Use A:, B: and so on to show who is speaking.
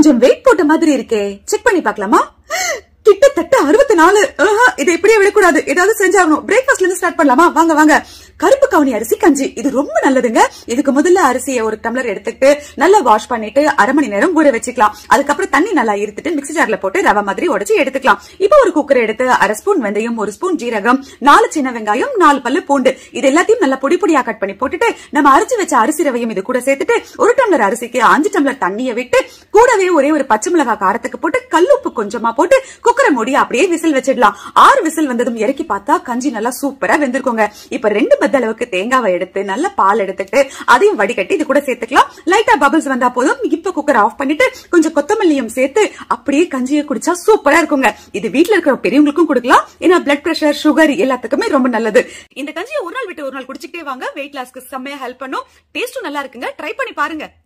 A: கொஞ்சம் வெயிட் போட்ட மாதிரி இருக்கே செக் பண்ணி பார்க்கலாமா கிட்டத்தட்ட அறுபத்தி நாலு இதை இப்படியே விடக்கூடாது ஏதாவது செஞ்சாகணும் பிரேக்ஃபாஸ்ட்ல இருந்து ஸ்டார்ட் பண்ணலாமா வாங்க வாங்க கருப்பு கவுனி அரிசி கஞ்சி இது ரொம்ப நல்லதுங்க இதுக்கு முதல்ல அரிசியை ஒரு டம்ளர் எடுத்துட்டு நல்லா வாஷ் பண்ணிட்டு அரை மணி நேரம் ஊற வச்சுக்கலாம் அதுக்கப்புறம் தண்ணி நல்லா இருத்துட்டு மிக்ஸி ஜார்ல போட்டு ரவை மாதிரி உடைச்சு எடுத்துக்கலாம் இப்போ ஒரு குக்கர் எடுத்து அரை ஸ்பூன் வெந்தயம் ஒரு ஸ்பூன் ஜீரகம் நாலு சின்ன வெங்காயம் நாலு பல்லு பூண்டு இது எல்லாத்தையும் நல்லா பொடி பொடியா கட் பண்ணி போட்டுட்டு நம்ம அரைச்சு வச்ச அரிசி ரவையும் இது கூட சேர்த்துட்டு ஒரு டம்ளர் அரிசிக்கு அஞ்சு டம்ளர் தண்ணியை விட்டு கூடவே ஒரே ஒரு பச்சை மிளகாய் காரத்துக்கு போட்டு கல்லுப்பு கொஞ்சமா போட்டு குக்கரை மூடி அப்படியே விசில் வச்சிடலாம் ஆறு விசில் வந்ததும் இறக்கி பார்த்தா கஞ்சி நல்லா சூப்பரா வெந்திருக்குங்க இப்ப ரெண்டு பத்த அளவுக்கு தேங்காவை எடுத்து நல்ல பால் எடுத்துட்டு அதையும் வடிகட்டி இது கூட சேர்த்துக்கலாம் லைட்டா பபிள்ஸ் வந்தா போதும் இப்ப குக்கர் ஆஃப் பண்ணிட்டு கொஞ்சம் கொத்தமல்லியும் சேர்த்து அப்படியே கஞ்சியை குடிச்சா சூப்பரா இருக்குங்க இது வீட்ல இருக்கிற பெரியவங்களுக்கும் கொடுக்கலாம் ஏன்னா பிளட் பிரஷர் சுகர் எல்லாத்துக்குமே ரொம்ப நல்லது இந்த கஞ்சியை ஒரு நாள் விட்டு ஒரு நாள் குடிச்சிட்டே வாங்க வெயிட் லாஸ்க்கு செம்மையா ஹெல்ப் பண்ணும் டேஸ்டும் நல்லா இருக்குங்க ட்ரை பண்ணி பாருங்க